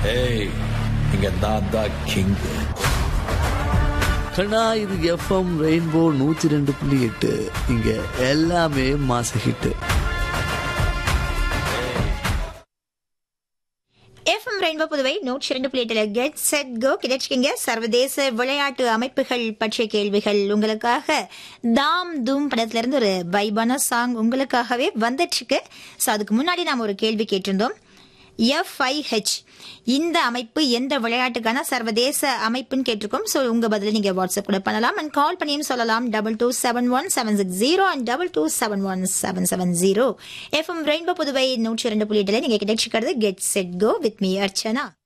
ஏய் இங்க நான் தான் கிங் கண்ணா இது எஃப்எம் ரெயின்போ நூத்தி ரெண்டு புள்ளி எட்டு இங்க எல்லாமே மாச ஹிட்டு எஃப்எம் ரெயின்போ புதுவை நூற்றி இரண்டு புள்ளியில கெட் செட் கோ கிடைச்சிக்கிங்க சர்வதேச விளையாட்டு அமைப்புகள் பற்றிய கேள்விகள் உங்களுக்காக தாம் தூம் படத்துல இருந்து ஒரு வைபான சாங் உங்களுக்காகவே வந்துட்டுருக்கு ஸோ அதுக்கு முன்னாடி நாம் ஒரு கேள்வி கேட்டிருந்தோம் எஃப்ஐஹெச் இந்த அமைப்பு எந்த விளையாட்டுக்கான சர்வதேச அமைப்புன்னு கேட்டிருக்கோம் ஸோ உங்க பதில நீங்க வாட்ஸ்அப் கூட பண்ணலாம் அண்ட் கால் பண்ணியும் சொல்லலாம் double two seven one seven six zero and double two seven one seven seven zero FM rainbow Puduvai நூற்றி இரண்டு புள்ளி எட்டுல நீங்க கிடைச்சிக்கிறது get set go with me Archana